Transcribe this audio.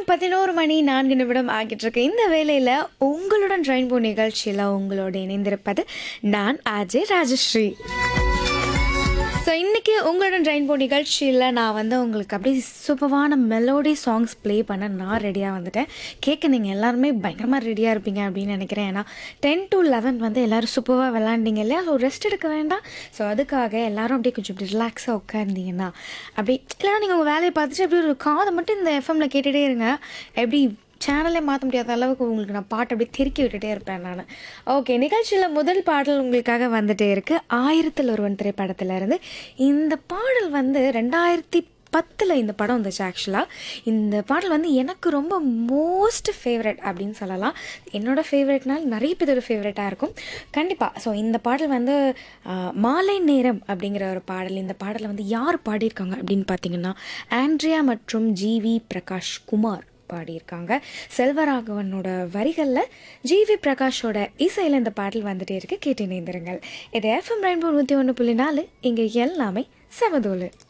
பதினோரு மணி நான்கு நிமிடம் ஆகிட்டு இருக்கு இந்த வேளையில் உங்களுடன் ரெயின்போ நிகழ்ச்சியில் உங்களோடு இணைந்திருப்பது நான் அஜய் ராஜஸ்ரீ ஸோ இன்றைக்கி உங்களுடன் ரெயின்போ நிகழ்ச்சியில் நான் வந்து உங்களுக்கு அப்படியே சூப்பரான மெலோடி சாங்ஸ் ப்ளே பண்ண நான் ரெடியாக வந்துட்டேன் கேட்க நீங்கள் எல்லாருமே பயங்கரமாக ரெடியாக இருப்பீங்க அப்படின்னு நினைக்கிறேன் ஏன்னா டென் டு லெவன் வந்து எல்லோரும் சூப்பராக விளாண்டிங்க இல்லையா ஸோ ரெஸ்ட் எடுக்க வேண்டாம் ஸோ அதுக்காக எல்லாரும் அப்படியே கொஞ்சம் இப்படி ரிலாக்ஸாக உட்கார்ந்தீங்கன்னா அப்படி இல்லைன்னா நீங்கள் உங்கள் வேலையை பார்த்துட்டு அப்படியே ஒரு காதை மட்டும் இந்த எஃப்எம்மில் கேட்டுகிட்டே இருங்க எப்படி சேனலே மாற்ற முடியாத அளவுக்கு உங்களுக்கு நான் பாட்டு அப்படியே திருக்கி விட்டுட்டே இருப்பேன் நான் ஓகே நிகழ்ச்சியில் முதல் பாடல் உங்களுக்காக வந்துட்டே இருக்கு ஆயிரத்தில் ஒருவன் திரைப்படத்திலிருந்து இந்த பாடல் வந்து ரெண்டாயிரத்தி பத்தில் இந்த படம் வந்துச்சு ஆக்சுவலாக இந்த பாடல் வந்து எனக்கு ரொம்ப மோஸ்ட் ஃபேவரட் அப்படின்னு சொல்லலாம் என்னோட ஃபேவரட்னால் நிறைய பேரோட ஃபேவரட்டாக இருக்கும் கண்டிப்பாக ஸோ இந்த பாடல் வந்து ஆஹ், மாலை நேரம் அப்படிங்கிற ஒரு பாடல் இந்த பாடலை வந்து யார் பாடியிருக்காங்க அப்படின்னு பார்த்தீங்கன்னா ஆண்ட்ரியா மற்றும் ஜிவி பிரகாஷ் குமார் பாடியிருக்காங்க செல்வராகவனோட வரிகளில் ஜிவி பிரகாஷோட இசையில் இந்த பாடல் வந்துட்டே இருக்கு கேட்டு இணைந்திருங்கள் இது எஃப்எம் ரெயின்போ நூற்றி ஒன்று புள்ளி நாலு இங்கே எல்லாமே சமதோலு